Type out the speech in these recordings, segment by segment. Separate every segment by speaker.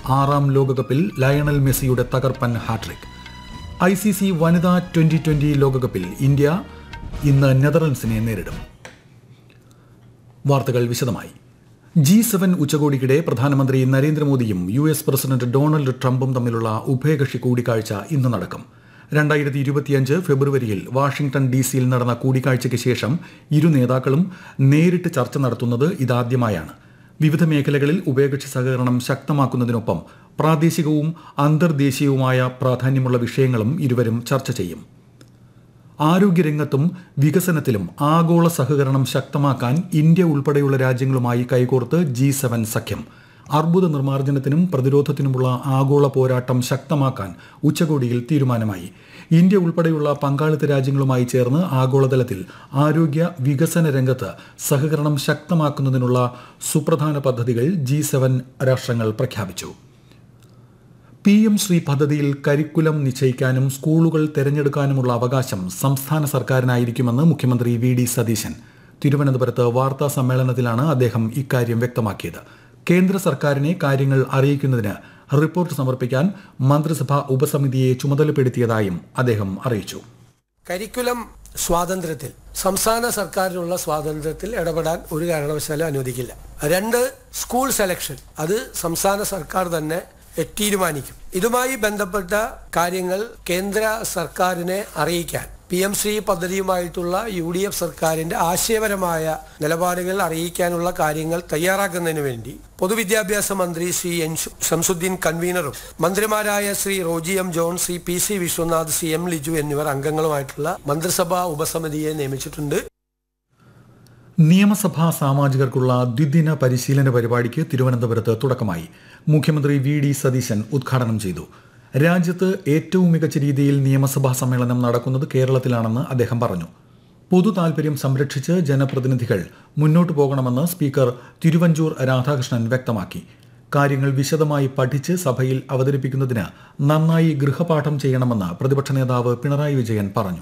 Speaker 1: ആറാം ലോകകപ്പിൽ ലയണൽ മെസ്സിയുടെ തകർപ്പൻ ഹാട്രിക് ഐ സി സി വനിതാ ട്വന്റി ട്വന്റി ലോകകപ്പിൽ ഇന്ത്യ ഇന്ന് നെതർലൻഡ്സിനെ നേരിടും വാർത്തകൾ വിശദമായി ജി സെവൻ ഉച്ചകോടിക്കിടെ പ്രധാനമന്ത്രി നരേന്ദ്രമോദിയും യു എസ് പ്രസിഡന്റ് ഡൊണാൾഡ് ട്രംപും തമ്മിലുള്ള ഉഭയകക്ഷി കൂടിക്കാഴ്ച ഇന്ന് നടക്കും രണ്ടായിരത്തി ഇരുപത്തിയഞ്ച് ഫെബ്രുവരിയിൽ വാഷിംഗ്ടൺ ഡി സിയിൽ നടന്ന കൂടിക്കാഴ്ചയ്ക്ക് ശേഷം ഇരു നേതാക്കളും നേരിട്ട് ചർച്ച നടത്തുന്നത് ഇതാദ്യമായാണ് വിവിധ മേഖലകളിൽ ഉഭയകക്ഷി സഹകരണം ശക്തമാക്കുന്നതിനൊപ്പം പ്രാദേശികവും അന്തർദേശീയവുമായ പ്രാധാന്യമുള്ള വിഷയങ്ങളും ഇരുവരും ചർച്ച ചെയ്യും ആരോഗ്യരംഗത്തും വികസനത്തിലും ആഗോള സഹകരണം ശക്തമാക്കാൻ ഇന്ത്യ ഉൾപ്പെടെയുള്ള രാജ്യങ്ങളുമായി കൈകോർത്ത് ജി സെവൻ സഖ്യം അർബുദ നിർമ്മാർജ്ജനത്തിനും പ്രതിരോധത്തിനുമുള്ള ആഗോള പോരാട്ടം ശക്തമാക്കാൻ ഉച്ചകോടിയിൽ തീരുമാനമായി ഇന്ത്യ ഉൾപ്പെടെയുള്ള പങ്കാളിത്ത രാജ്യങ്ങളുമായി ചേർന്ന് ആഗോളതലത്തിൽ ആരോഗ്യ വികസന രംഗത്ത് സഹകരണം ശക്തമാക്കുന്നതിനുള്ള സുപ്രധാന പദ്ധതികൾ ജി സെവൻ രാഷ്ട്രങ്ങൾ പ്രഖ്യാപിച്ചു പി എം ശ്രീ പദ്ധതിയിൽ കരിക്കുലം നിശ്ചയിക്കാനും സ്കൂളുകൾ തെരഞ്ഞെടുക്കാനുമുള്ള അവകാശം സംസ്ഥാന സർക്കാരിനായിരിക്കുമെന്ന് മുഖ്യമന്ത്രി വി ഡി സതീശൻ തിരുവനന്തപുരത്ത് വാർത്താ സമ്മേളനത്തിലാണ് അദ്ദേഹം ഇക്കാര്യം വ്യക്തമാക്കിയത് കേന്ദ്ര സർക്കാരിനെ കാര്യങ്ങൾ അറിയിക്കുന്നതിന് റിപ്പോർട്ട് സമർപ്പിക്കാൻ മന്ത്രിസഭാ ഉപസമിതിയെ ചുമതലപ്പെടുത്തിയതായും അദ്ദേഹം അറിയിച്ചു
Speaker 2: കരിക്കുലം സ്വാതന്ത്ര്യത്തിൽ സംസ്ഥാന സർക്കാരിനുള്ള സ്വാതന്ത്ര്യത്തിൽ ഇടപെടാൻ ഒരു കാരണവശാലും അനുവദിക്കില്ല രണ്ട് സ്കൂൾ സെലക്ഷൻ അത് സംസ്ഥാന സർക്കാർ തന്നെ തീരുമാനിക്കും ഇതുമായി ബന്ധപ്പെട്ട കാര്യങ്ങൾ കേന്ദ്ര സർക്കാരിനെ അറിയിക്കാൻ പി എം ശ്രീ പദ്ധതിയുമായിട്ടുള്ള യു ഡി എഫ് സർക്കാരിന്റെ ആശയപരമായ നിലപാടുകൾ അറിയിക്കാനുള്ള കാര്യങ്ങൾ തയ്യാറാക്കുന്നതിന് വേണ്ടി പൊതുവിദ്യാഭ്യാസ മന്ത്രി ശ്രീ എൻ ഷംസുദ്ദീൻ കൺവീനറും മന്ത്രിമാരായ Shri Roji M John Shri P C Vishwanath C M Liju എന്നിവർ അംഗങ്ങളുമായിട്ടുള്ള മന്ത്രിസഭാ ഉപസമിതിയെ നിയമിച്ചിട്ടുണ്ട്
Speaker 1: നിയമസഭാ സാമാജികർക്കുള്ള ദ്വിദിന പരിശീലന പരിപാടിക്ക് തിരുവനന്തപുരത്ത് തുടക്കമായി മുഖ്യമന്ത്രി വി ഡി സതീശൻ ഉദ്ഘാടനം ചെയ്തു രാജ്യത്ത് ഏറ്റവും മികച്ച രീതിയിൽ നിയമസഭാ സമ്മേളനം നടക്കുന്നത് കേരളത്തിലാണെന്ന് അദ്ദേഹം പറഞ്ഞു പൊതു താൽപര്യം സംരക്ഷിച്ച് ജനപ്രതിനിധികൾ മുന്നോട്ടു പോകണമെന്ന് സ്പീക്കർ തിരുവഞ്ചൂർ രാധാകൃഷ്ണൻ വ്യക്തമാക്കി കാര്യങ്ങൾ വിശദമായി പഠിച്ച് സഭയിൽ അവതരിപ്പിക്കുന്നതിന് നന്നായി ഗൃഹപാഠം ചെയ്യണമെന്ന് പ്രതിപക്ഷ നേതാവ് പിണറായി വിജയൻ പറഞ്ഞു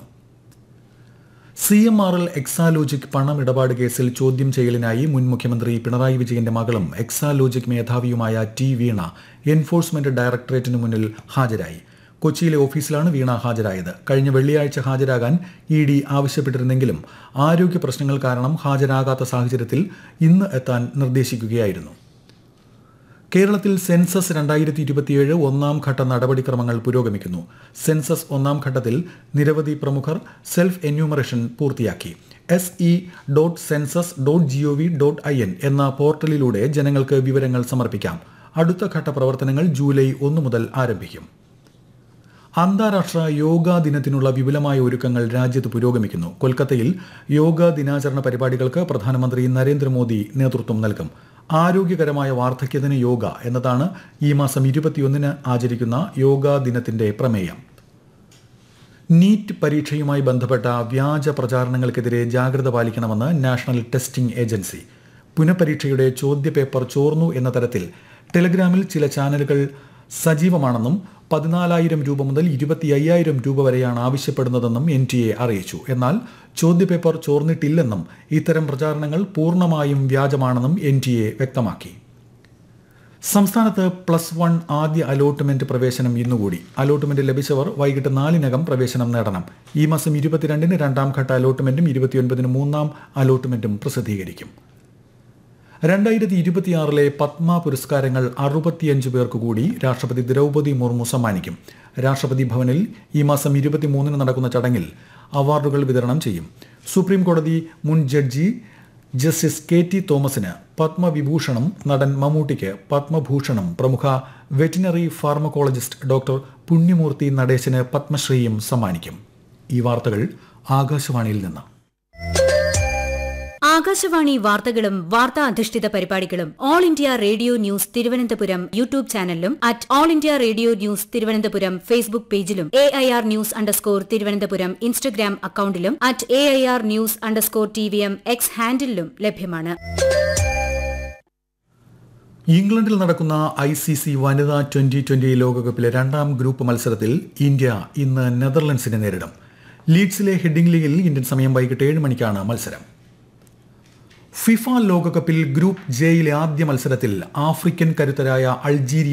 Speaker 1: C M R L Exalogic പണമിടപാട് കേസിൽ ചോദ്യം ചെയ്യലിനായി മുൻ മുഖ്യമന്ത്രി പിണറായി വിജയന്റെ മകളും എക്സാലോജിക് മേധാവിയുമായ ടി വീണ എൻഫോഴ്സ്മെന്റ് ഡയറക്ടറേറ്റിന് മുന്നിൽ ഹാജരായി കൊച്ചിയിലെ ഓഫീസിലാണ് വീണ ഹാജരായത് കഴിഞ്ഞ വെള്ളിയാഴ്ച ഹാജരാകാൻ ഇ ഡി ആവശ്യപ്പെട്ടിരുന്നെങ്കിലും ആരോഗ്യ പ്രശ്നങ്ങൾ കാരണം ഹാജരാകാത്ത സാഹചര്യത്തിൽ ഇന്ന് എത്താൻ നിർദ്ദേശിക്കുകയായിരുന്നു കേരളത്തിൽ സെൻസസ് രണ്ടായിരത്തി ഇരുപത്തിയേഴ് ഒന്നാം ഘട്ട നടപടിക്രമങ്ങൾ പുരോഗമിക്കുന്നു സെൻസസ് ഒന്നാം ഘട്ടത്തിൽ നിരവധി പ്രമുഖർ സെൽഫ് എന്യൂമറേഷൻ പൂർത്തിയാക്കി S E dot census dot G O V dot I N എന്ന പോർട്ടലിലൂടെ ജനങ്ങൾക്ക് വിവരങ്ങൾ സമർപ്പിക്കാം അടുത്ത ഘട്ട പ്രവർത്തനങ്ങൾ ജൂലൈ ഒന്ന് മുതൽ ആരംഭിക്കും അന്താരാഷ്ട്ര യോഗാ ദിനത്തിനുള്ള വിപുലമായ ഒരുക്കങ്ങൾ രാജ്യത്ത് പുരോഗമിക്കുന്നു കൊൽക്കത്തയിൽ യോഗാ ദിനാചരണ പരിപാടികൾക്ക് പ്രധാനമന്ത്രി നരേന്ദ്രമോദി നേതൃത്വം നൽകും ആരോഗ്യകരമായ വാർദ്ധക്യത്തിന് യോഗ എന്നതാണ് ഈ മാസം ഇരുപത്തിയൊന്നിന് ആചരിക്കുന്ന യോഗാ ദിനത്തിന്റെ പ്രമേയം നീറ്റ് പരീക്ഷയുമായി ബന്ധപ്പെട്ട വ്യാജ പ്രചാരണങ്ങൾക്കെതിരെ ജാഗ്രത പാലിക്കണമെന്ന് നാഷണൽ ടെസ്റ്റിംഗ് ഏജൻസി പുനഃപരീക്ഷയുടെ ചോദ്യപേപ്പർ ചോർന്നു എന്ന തരത്തിൽ ടെലഗ്രാമിൽ ചില ചാനലുകൾ സജീവമാണെന്നും പതിനാലായിരം രൂപ മുതൽ ഇരുപത്തി അയ്യായിരം രൂപ വരെയാണ് ആവശ്യപ്പെടുന്നതെന്നും എൻ ടി എ അറിയിച്ചു എന്നാൽ ചോദ്യപേപ്പർ ചോർന്നിട്ടില്ലെന്നും ഇത്തരം പ്രചാരണങ്ങൾ പൂർണ്ണമായും വ്യാജമാണെന്നും എൻ ടി എ വ്യക്തമാക്കി സംസ്ഥാനത്ത് പ്ലസ് വൺ ആദ്യ അലോട്ട്മെന്റ് പ്രവേശനം ഇന്നുകൂടി അലോട്ട്മെന്റ് ലഭിച്ചവർ വൈകിട്ട് നാലിനകം പ്രവേശനം നേടണം ഈ മാസം ഇരുപത്തിരണ്ടിന് രണ്ടാം ഘട്ട അലോട്ട്മെന്റും ഇരുപത്തിയൊൻപതിന് മൂന്നാം അലോട്ട്മെന്റും പ്രസിദ്ധീകരിക്കും രണ്ടായിരത്തി ഇരുപത്തിയാറിലെ പത്മ പുരസ്കാരങ്ങൾ അറുപത്തിയഞ്ച് പേർക്ക് കൂടി രാഷ്ട്രപതി ദ്രൗപദി മുർമു സമ്മാനിക്കും രാഷ്ട്രപതി ഭവനിൽ ഈ മാസം ഇരുപത്തിമൂന്നിന് നടക്കുന്ന ചടങ്ങിൽ അവാർഡുകൾ വിതരണം ചെയ്യും സുപ്രീം കോടതി മുൻ ജഡ്ജി ജസ്റ്റിസ് കെ ടി തോമസിന് പത്മവിഭൂഷണം നടൻ മമ്മൂട്ടിക്ക് പത്മഭൂഷണം പ്രമുഖ വെറ്റിനറി ഫാർമക്കോളജിസ്റ്റ് ഡോക്ടർ പുണ്യമൂർത്തി നടേശന് പത്മശ്രീയും സമ്മാനിക്കും ഈ വാർത്തകൾ ആകാശവാണിയിൽ നിന്ന്
Speaker 3: ആകാശവാണി വാർത്തകളും വാർത്താ അധിഷ്ഠിത പരിപാടികളും All India Radio News Thiruvananthapuram YouTube ചാനലിലും at All India Radio News Thiruvananthapuram Facebook പേജിലും A I R news underscore Thiruvananthapuram Instagram അക്കൌണ്ടിലും at A I R news underscore T V M X ഹാൻഡിലും ലഭ്യമാണ്
Speaker 1: ഇംഗ്ലണ്ടിൽ നടക്കുന്ന ഐ സി സി വനിതാ ട്വന്റി ട്വന്റി ലോകകപ്പിലെ രണ്ടാം ഗ്രൂപ്പ് മത്സരത്തിൽ ഇന്ത്യ ഇന്ന് നെതർലൻഡ്സിനെ നേരിടും ലീഡ്സിലെ ഹെഡിംഗ് ലീഗിൽ ഇന്ത്യൻ സമയം വൈകിട്ട് ഏഴ് മണിക്കാണ് മത്സരം ഫിഫ ലോകകപ്പിൽ ഗ്രൂപ്പ് ജെയിലെ ആദ്യ മത്സരത്തിൽ ആഫ്രിക്കൻ കരുത്തരായ അൾജീരിയ